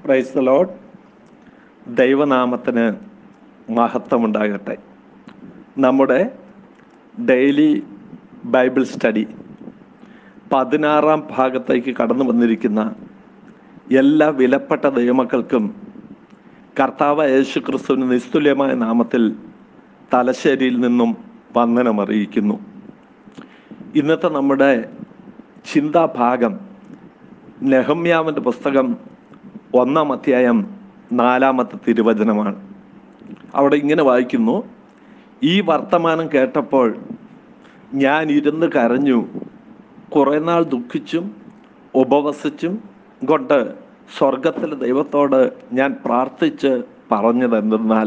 praise the load ദൈവനാമത്തിന് മഹത്വമുണ്ടാകട്ടെ നമ്മുടെ ഡെയിലി ബൈബിൾ സ്റ്റഡി പതിനാറാം ഭാഗത്തേക്ക് കടന്നു വന്നിരിക്കുന്ന എല്ലാ വിലപ്പെട്ട ദൈവമക്കൾക്കും കർത്താവ് യേശു ക്രിസ്തുവിന് നിസ്തുല്യമായ നാമത്തിൽ തലശ്ശേരിയിൽ നിന്നും വന്ദനമറിയിക്കുന്നു ഇന്നത്തെ നമ്മുടെ ചിന്താഭാഗം നെഹമ്യാവിൻ്റെ പുസ്തകം ഒന്നാം അധ്യായം നാലാമത്തെ തിരുവചനമാണ് അവിടെ ഇങ്ങനെ വായിക്കുന്നു ഈ വർത്തമാനം കേട്ടപ്പോൾ ഞാൻ ഇരുന്ന് കരഞ്ഞു കുറേ നാൾ ദുഃഖിച്ചും ഉപവസിച്ചും കൊണ്ട് സ്വർഗത്തിലെ ദൈവത്തോട് ഞാൻ പ്രാർത്ഥിച്ച് പറഞ്ഞതെന്തെന്നാൽ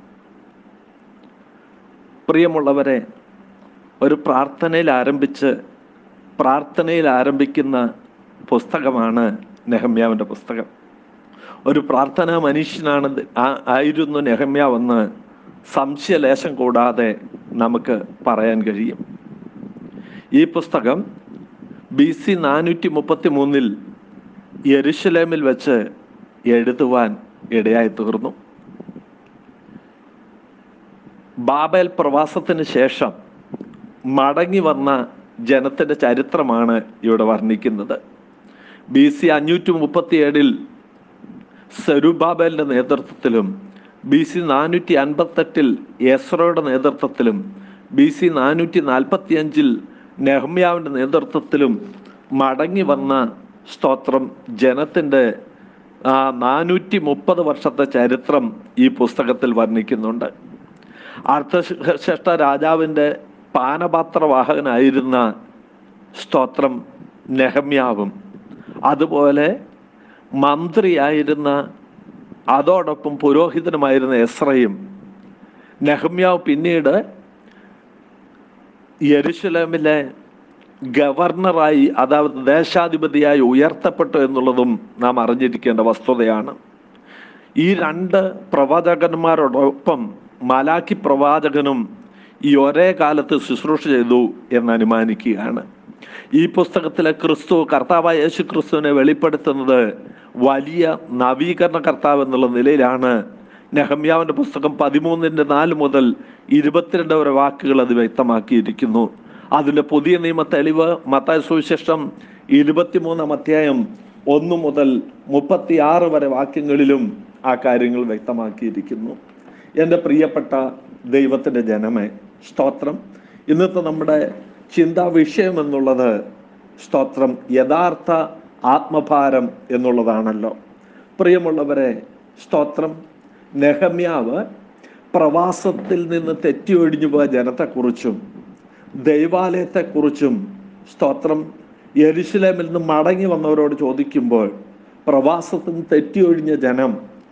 പ്രിയമുള്ളവരെ ഒരു പ്രാർത്ഥനയിൽ ആരംഭിച്ച് പ്രാർത്ഥനയിൽ ആരംഭിക്കുന്ന പുസ്തകമാണ് നെഹമ്യാവിൻ്റെ പുസ്തകം ഒരു പ്രാർത്ഥനാ മനുഷ്യനാണ് ഇത് ആ- ആയിരുന്നു നെഹമ്യാവെന്ന് സംശയലേശം കൂടാതെ നമുക്ക് പറയാൻ കഴിയും ഈ പുസ്തകം ബി സി നാനൂറ്റി മുപ്പത്തി മൂന്നിൽ യെരുഷലേമിൽ വെച്ച് എഴുതുവാൻ ഇടയായി തീർന്നു ബാബേൽ പ്രവാസത്തിന് ശേഷം മടങ്ങി വന്ന ജനത്തിന്റെ ചരിത്രമാണ് ഇവിടെ വർണ്ണിക്കുന്നത് ബി സി അഞ്ഞൂറ്റി മുപ്പത്തി ഏഴിൽ സെരുബാബേലിന്റെ നേതൃത്വത്തിലും ബി സി നാനൂറ്റി അൻപത്തെട്ടിൽ യസ്രോയുടെ നേതൃത്വത്തിലും ബി സി നാനൂറ്റി നാൽപ്പത്തി അഞ്ചിൽ നെഹമ്യാവിന്റെ നേതൃത്വത്തിലും മടങ്ങി വന്ന സ്തോത്രം ജനത്തിന്റെ ആ നാനൂറ്റി മുപ്പത് വർഷത്തെ ചരിത്രം ഈ പുസ്തകത്തിൽ വർണ്ണിക്കുന്നുണ്ട് അർത്ഥശ്രേഷ്ഠ രാജാവിൻ്റെ പാനപാത്രവാഹകനായിരുന്ന സ്തോത്രം നെഹമ്യാവും അതുപോലെ മന്ത്രിയായിരുന്ന അതോടൊപ്പം പുരോഹിതനുമായിരുന്ന എസ്രയും നെഹമ്യാവ് പിന്നീട് യെരുശലേമിലെ ഗവർണറായി അതായത് ദേശാധിപതിയായി ഉയർത്തപ്പെട്ടു എന്നുള്ളതും നാം അറിഞ്ഞിരിക്കേണ്ട വസ്തുതയാണ് ഈ രണ്ട് പ്രവാചകന്മാരോടൊപ്പം മലാക്കി പ്രവാചകനും ഈ ഒരേ കാലത്ത് ശുശ്രൂഷ ചെയ്തു എന്ന് അനുമാനിക്കുകയാണ് ഈ പുസ്തകത്തിലെ ക്രിസ്തു കർത്താവായ യേശു ക്രിസ്തുവിനെ വെളിപ്പെടുത്തുന്നത് വലിയ നവീകരണ കർത്താവ് എന്നുള്ള നിലയിലാണ് നെഹമ്യാവിന്റെ പുസ്തകം പതിമൂന്നിന്റെ നാല് മുതൽ ഇരുപത്തിരണ്ട് വരെ വാക്കുകൾ അത് വ്യക്തമാക്കിയിരിക്കുന്നു അതിന്റെ പുതിയ നിയമ തെളിവ് മത്തായ സുവിശേഷം ഇരുപത്തിമൂന്നാം അധ്യായം ഒന്ന് മുതൽ മുപ്പത്തി ആറ് വരെ വാക്യങ്ങളിലും ആ കാര്യങ്ങൾ വ്യക്തമാക്കിയിരിക്കുന്നു എൻ്റെ പ്രിയപ്പെട്ട ദൈവത്തിൻ്റെ ജനമേ സ്തോത്രം ഇന്നത്തെ നമ്മുടെ ചിന്താ വിഷയം എന്നുള്ളത് സ്തോത്രം യഥാർത്ഥ ആത്മഭാരം എന്നുള്ളതാണല്ലോ പ്രിയമുള്ളവരെ സ്തോത്രം നെഹമ്യാവ് പ്രവാസത്തിൽ നിന്ന് തെറ്റിയൊഴിഞ്ഞു പോയ ജനത്തെക്കുറിച്ചും ദൈവാലയത്തെക്കുറിച്ചും സ്തോത്രം യെരുശലേമിൽ നിന്ന് മടങ്ങി വന്നവരോട് ചോദിക്കുമ്പോൾ പ്രവാസത്തിൽ നിന്ന് തെറ്റിയൊഴിഞ്ഞ ജനം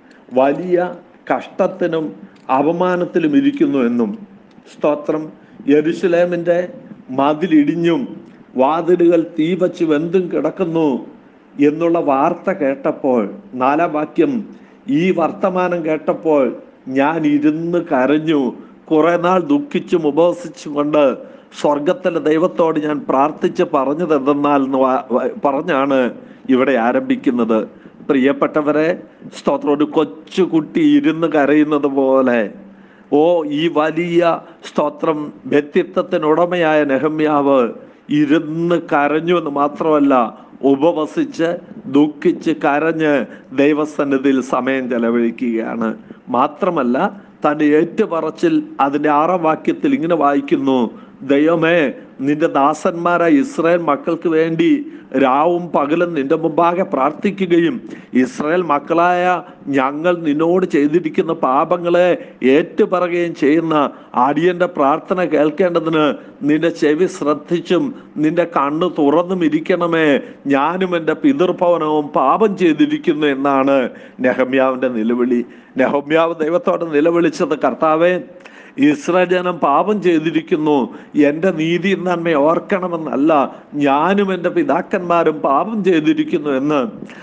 വലിയ കഷ്ടത്തിനും അപമാനത്തിലും ഇരിക്കുന്നു എന്നും സ്തോത്രം യെരുശലേമിൻ്റെ മതിലിടിഞ്ഞും വാതിലുകൾ തീ വച്ച് വെന്തും കിടക്കുന്നു എന്നുള്ള വാർത്ത കേട്ടപ്പോൾ നാലാം വാക്യം ഈ വർത്തമാനം കേട്ടപ്പോൾ ഞാൻ ഇരുന്ന് കരഞ്ഞു കുറെ നാൾ ദുഃഖിച്ചും ഉപവസിച്ചും കൊണ്ട് സ്വർഗത്തിലെ ദൈവത്തോട് ഞാൻ പ്രാർത്ഥിച്ച് പറഞ്ഞത് എന്തെന്നാൽ എന്ന് വാ- വാ- പറഞ്ഞാണ് ഇവിടെ ആരംഭിക്കുന്നത് പ്രിയപ്പെട്ടവരെ സ്തോത്രം ഒരു കൊച്ചു കുട്ടി ഇരുന്ന് കരയുന്നത് പോലെ ഓ ഈ വലിയ സ്തോത്രം വ്യക്തിത്വത്തിന് ഉടമയായ നെഹമ്യാവ് ഇരുന്ന് കരഞ്ഞു എന്ന് മാത്രമല്ല ഉപവസിച്ച് ദുഃഖിച്ച് കരഞ്ഞ് ദൈവസന്നിധിയിൽ സമയം ചെലവഴിക്കുകയാണ് മാത്രമല്ല തൻ്റെ ഏറ്റുപറച്ചിൽ അതിൻ്റെ ആറാം വാക്യത്തിൽ ഇങ്ങനെ വായിക്കുന്നു ദൈവമേ നിന്റെ ദാസന്മാരായ ഇസ്രായേൽ മക്കൾക്ക് വേണ്ടി രാവും പകലും നിന്റെ മുമ്പാകെ പ്രാർത്ഥിക്കുകയും ഇസ്രായേൽ മക്കളായ ഞങ്ങൾ നിന്നോട് ചെയ്തിരിക്കുന്ന പാപങ്ങളെ ഏറ്റുപറയുകയും ചെയ്യുന്ന അടിയന്റെ പ്രാർത്ഥന കേൾക്കേണ്ടതിന് നിന്റെ ചെവി ശ്രദ്ധിച്ചും നിന്റെ കണ്ണ് തുറന്നും ഇരിക്കണമേ ഞാനും എൻ്റെ പിതൃഭവനവും പാപം ചെയ്തിരിക്കുന്നു എന്നാണ് നെഹമ്യാവിൻ്റെ നിലവിളി നെഹമ്യാവ് ദൈവത്തോട് നിലവിളിച്ചത് കർത്താവേ ഇസ്രായേൽ ജനം പാപം ചെയ്തിരിക്കുന്നു എൻ്റെ നീതി നന്മ ഓർക്കണമെന്നല്ല ഞാനും എൻ്റെ പിതാക്കന്മാരും പാപം ചെയ്തിരിക്കുന്നു എന്ന്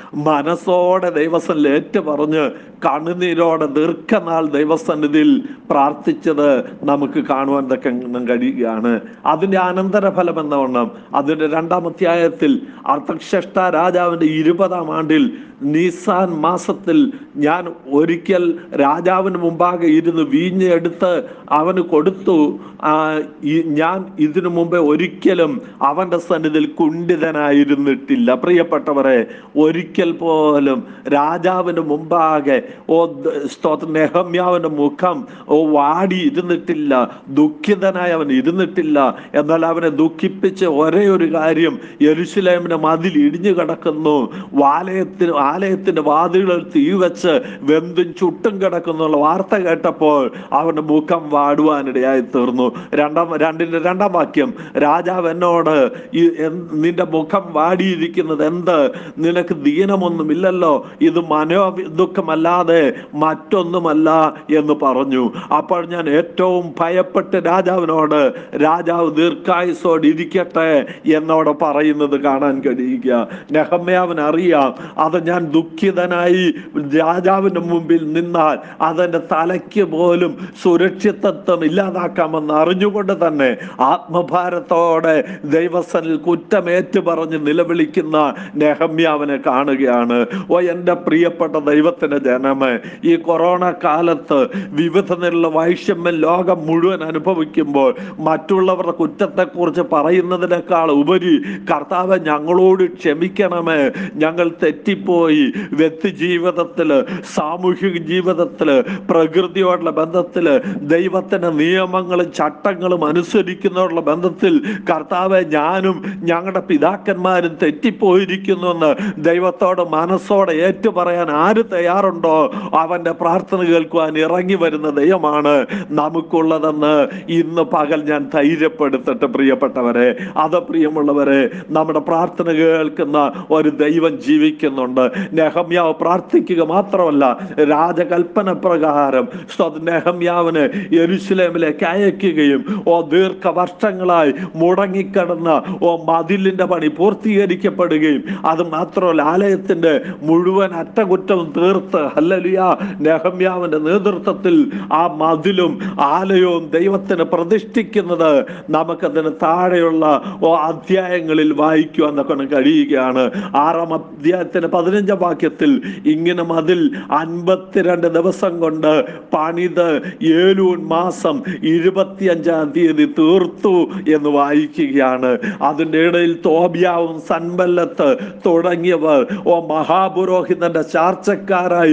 മനസ്സോടെ ദൈവസനിൽ ഏറ്റു പറഞ്ഞ് കണ്ണുനീരോടെ ദീർഘനാൾ ദൈവസന്നിധിയിൽ പ്രാർത്ഥിച്ചത് നമുക്ക് കാണുവാൻ തക്ക കഴിയുകയാണ് അതിൻ്റെ അനന്തരഫലം എന്നവണ്ണം അതിൻ്റെ രണ്ടാം അധ്യായത്തിൽ അർത്ഥക്ഷഷ്ട രാജാവിൻ്റെ ഇരുപതാം ആണ്ടിൽ നീസാൻ മാസത്തിൽ ഞാൻ ഒരിക്കൽ രാജാവിന് മുമ്പാകെ ഇരുന്ന് വീഞ്ഞെടുത്ത് അവന് കൊടുത്തു ആ, ഈ- ഞാൻ ഇതിനു മുമ്പേ ഒരിക്കലും അവന്റെ സന്നിധിയിൽ കുണ്ഠിതനായിരുന്നിട്ടില്ല പ്രിയപ്പെട്ടവരെ ഒരിക്കൽ പോലും രാജാവിന് മുമ്പാകെ ഓ ദ- സ്തോത്രം നെഹമ്യാവിന്റെ മുഖം ഓ വാടി ഇരുന്നിട്ടില്ല ദുഃഖിതനായി അവൻ ഇരുന്നിട്ടില്ല എന്നാൽ അവനെ ദുഃഖിപ്പിച്ച് ഒരേ ഒരു കാര്യം യെരുശലേമിന്റെ മതിൽ ഇടിഞ്ഞു കിടക്കുന്നു ആലയത്തിന് ആലയത്തിന്റെ വാതിലുകൾ തീ വെച്ച് വെന്തും ചുട്ടും കിടക്കുന്നുള്ള വാർത്ത കേട്ടപ്പോൾ അവന്റെ മുഖം വാടുവാനിടയായി തീർന്നു രണ്ടാം രണ്ടിന്റെ രണ്ടാം വാക്യം രാജാവ് എന്നോട് ഈ എന്ത് നിന്റെ മുഖം വാടിയിരിക്കുന്നത് എന്ത് നിനക്ക് ദീനമൊന്നുമില്ലല്ലോ ഇത് മനോ ദുഃഖമല്ലാതെ മറ്റൊന്നുമല്ല എന്ന് പറഞ്ഞു അപ്പോൾ ഞാൻ ഏറ്റവും ഭയപ്പെട്ട് രാജാവിനോട് രാജാവ് ദീർഘായുസോട് ഇരിക്കട്ടെ എന്നോട് പറയുന്നത് കാണാൻ കഴിയുക നെഹമ്യാവിന് അറിയാം അത് ഞാൻ ദുഃഖിതനായി രാജാവിന്റെ മുമ്പിൽ നിന്നാൽ അതെന്റെ തലയ്ക്ക് പോലും സുരക്ഷിതത്വം ഇല്ലാതാക്കാമെന്ന് അറിഞ്ഞുകൊണ്ട് തന്നെ ആത്മഭാരത്തോടെ ദൈവസനിൽ കുറ്റമേറ്റു പറഞ്ഞ് നിലവിളിക്കുന്ന നെഹമ്യാവിനെ കാണുകയാണ് ഓ എൻ്റെ പ്രിയപ്പെട്ട ദൈവത്തിന്റെ ജനമേ ഈ കൊറോണ കാലത്ത് വിവിധ നിലുള്ള വൈഷമ്യം ലോകം മുഴുവൻ അനുഭവിക്കുമ്പോൾ മറ്റുള്ളവരുടെ കുറ്റത്തെക്കുറിച്ച് പറയുന്നതിനേക്കാൾ ഉപരി കർത്താവ് ഞങ്ങളോട് ക്ഷമിക്കണമേ ഞങ്ങൾ തെറ്റിപ്പോയി വ്യക്തി ജീവിതത്തില് സാമൂഹിക ജീവിതത്തില് പ്രകൃതിയോടുള്ള ബന്ധത്തില് ദൈവത്തിന്റെ നിയമങ്ങളും ചട്ടങ്ങളും അനുസരിക്കുന്നവരുടെ ബന്ധത്തിൽ കർത്താവെ ഞാനും ഞങ്ങളുടെ പിതാക്കന്മാരും തെറ്റിപ്പോയിരിക്കുന്നു എന്ന് ദൈവത്തോട് മനസ്സോടെ ഏറ്റു പറയാൻ ആര് തയ്യാറുണ്ടോ അവന്റെ പ്രാർത്ഥന കേൾക്കുവാൻ ഇറങ്ങി വരുന്ന ദൈവമാണ് നമുക്കുള്ളതെന്ന് ഇന്ന് പകൽ ഞാൻ ധൈര്യപ്പെടുത്തട്ടെ പ്രിയപ്പെട്ടവരെ അത് പ്രിയമുള്ളവരെ നമ്മുടെ പ്രാർത്ഥന കേൾക്കുന്ന ഒരു ദൈവം ജീവിക്കുന്നുണ്ട് നെഹമ്യാവ് പ്രാർത്ഥിക്കുക മാത്രമല്ല രാജകൽപ്പന പ്രകാരം സ്വ- നെഹമ്യാവിന് യെരുശലേമിലേക്ക് അയക്കുകയും ഓ ദീർഘവർഷങ്ങളായി മുടങ്ങിക്കിടന്ന ഓ മതിലിന്റെ പണി പൂർത്തീകരിക്കപ്പെടുകയും അത് മാത്രമല്ല ആലയത്തിന്റെ മുഴുവൻ അറ്റകുറ്റവും തീർത്ത് ഹല്ലലിയ നെഹമ്യാവിന്റെ നേതൃത്വത്തിൽ ആ മതിലും ആലയവും ദൈവത്തിന് പ്രതിഷ്ഠിക്കുന്നത് നമുക്കതിന് താഴെയുള്ള ഓ അധ്യായങ്ങളിൽ വായിക്കുവാൻ നമുക്ക് കഴിയുകയാണ് ആറാം അധ്യായത്തിന്റെ പതിനഞ്ചാം വാക്യത്തിൽ ഇങ്ങനെ മതിൽ അൻപത്തിരണ്ട് ദിവസം കൊണ്ട് പണിത് ഏലൂൺ മാസം ഇരുപത്തിയഞ്ചാം തീയതി തീർത്തു എന്ന് വായിക്കുകയാണ് അതിൻ്റെ ഇടയിൽ തോബിയാവും സൻബല്ലത്ത് തുടങ്ങിയവർ ഓ മഹാപുരോഹിതന്റെ ചാർച്ചക്കാരായി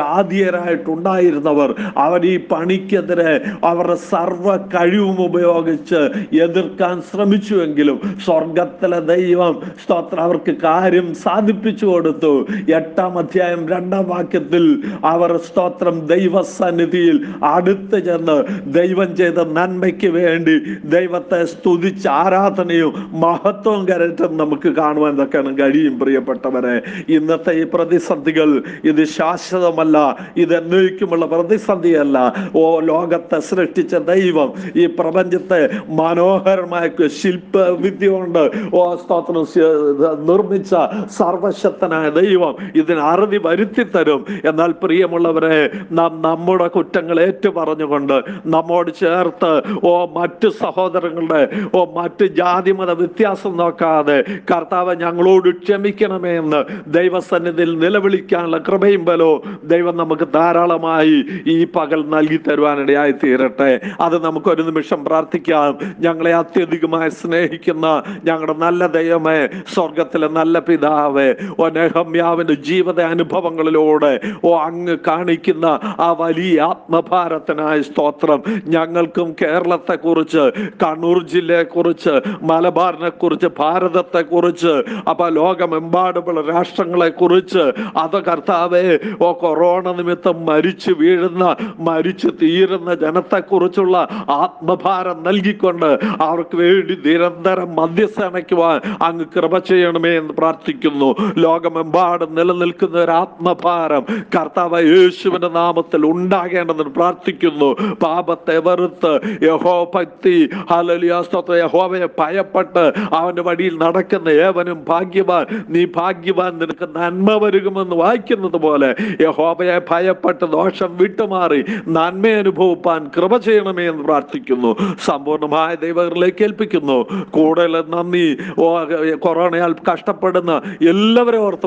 ജാതീയരായിട്ടുണ്ടായിരുന്നവർ അവർ ഈ പണിക്കെതിരെ അവരുടെ സർവ കഴിവും ഉപയോഗിച്ച് എതിർക്കാൻ ശ്രമിച്ചുവെങ്കിലും സ്വർഗത്തിലെ ദൈവം സ്തോത്രം അവർക്ക് കാര്യം സാധിപ്പിച്ചു കൊടുത്തു എട്ടാം അധ്യായം രണ്ടാം വാക്യത്തിൽ അവർ സ്തോത്രം ദൈവസന്നിധിയിൽ അടുത്ത് ചെന്ന് ദൈവം ചെയ്ത നന്മയ്ക്ക് വേണ്ടി ദൈവത്തെ സ്തുതിച്ച് ആരാധനയും മഹത്വവും കരറ്റും നമുക്ക് കാണുവാൻ ഇതൊക്കെയാണ് കഴിയും പ്രിയപ്പെട്ടവരെ ഇന്നത്തെ ഈ പ്രതിസന്ധികൾ ഇത് ശാശ്വതമല്ല ഇത് എന്നേക്കുമുള്ള പ്രതിസന്ധിയല്ല ഓ ലോകത്തെ സൃഷ്ടിച്ച ദൈവം ഈ പ്രപഞ്ചത്തെ മനോഹരമായ ശില്പ വിദ്യ കൊണ്ട് ഓ സ്തോത്രം ശ- നിർമ്മിച്ച സർവശക്തനായ ദൈവം ഇതിന് അറുതി വരുത്തി തരും എന്നാൽ പ്രിയമുള്ളവരെ നാം നമ്മുടെ കുറ്റങ്ങൾ ഏറ്റു പറഞ്ഞുകൊണ്ട് നമ്മോട് ചേർത്ത് ഓ മറ്റു സഹോദരങ്ങളുടെ ഓ മറ്റ് ജാതി മത വ്യത്യാസം നോക്കാതെ കർത്താവ് ഞങ്ങളോട് ക്ഷമിക്കണമേ എന്ന് ദൈവസന്നിധിയിൽ നിലവിളിക്കാനുള്ള കൃപയും ബലോ ദൈവം നമുക്ക് ധാരാളമായി ഈ പകൽ നൽകി തരുവാനിടയായി തീരട്ടെ അത് നമുക്ക് ഒരു നിമിഷം പ്രാർത്ഥിക്കാം ഞങ്ങളെ അത്യധികമായി സ്നേഹിക്കുന്ന ഞങ്ങളുടെ നല്ല ദൈവമേ സ്വർഗത്തിലെ നല്ല പിതാവേ ഓ നെഹമ്യാവിന്റെ ജീവിത അനുഭവങ്ങളിലൂടെ ഓ അങ്ങ് കാണിക്കുന്ന ആ വലിയ ആത്മഭാരത്തിനായ സ്തോത്രം ഞങ്ങൾക്കും കേരളത്തെ കുറിച്ച് കണ്ണൂർ ജില്ലയെ കുറിച്ച് മലബാറിനെ കുറിച്ച് ഭാരതത്തെ കുറിച്ച് അപ്പൊ ലോകമെമ്പാടുമുള്ള രാഷ്ട്രങ്ങളെ കുറിച്ച് അത് കർത്താവെ ഓ കൊറോണ നിമിത്തം മരിച്ചു വീഴുന്ന മരിച്ചു തീരുന്ന ജനത്തെ കുറിച്ചുള്ള ആത്മഭാരം നൽകിക്കൊണ്ട് അവർക്ക് വേണ്ടി നിരന്തരം മധ്യസ്ഥനയ്ക്കുവാൻ അങ്ങ് കൃപ ചെയ്യണമേ എന്ന് പ്രാർത്ഥിക്കുന്നു ലോകമെമ്പാടും നിലനിൽക്കുന്ന ഒരു ആത്മഭാരം കർത്താവ് യേശുവിന്റെ നാമത്തിൽ ഉണ്ടാകേണ്ടതെന്ന് പ്രാർത്ഥിക്കുന്നു പാപത്തെ വെറുത്ത് യഹോ ഭക്തി ഹലലിയാസ്തോത്ര യഹോവയെ ഭയപ്പെട്ട് അവന്റെ വഴിയിൽ നടക്കുന്ന ഏവനും ഭാഗ്യവാൻ നീ ഭാഗ്യവാൻ നിനക്ക് നന്മ വരുമെന്ന് വായിക്കുന്നത് പോലെ യഹോവയെ ഭയപ്പെട്ട് ദോഷം വിട്ടുമാറി നന്മ അനുഭവിപ്പാൻ കൃപ ചെയ്യണമേ എന്ന് പ്രാർത്ഥിക്കുന്നു സമ്പൂർണമായ ദൈവങ്ങളിലേക്ക് ഏൽപ്പിക്കുന്നു കൂടുതൽ നന്ദി ഓ, കൊറോണയാൽ കഷ്ടപ്പെടുന്ന എല്ലാവരെയും ഓർത്ത് പ്രാർത്ഥിക്കുന്നു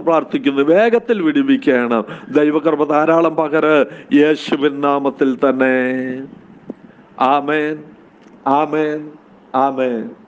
പ്രാർത്ഥിക്കുന്നു വേഗത്തിൽ വിടുവിക്കണം ദൈവകൃപ ധാരാളം പകര് യേശുവിൻ നാമത്തിൽ തന്നെ ആമേൻ ആമേൻ ആമേൻ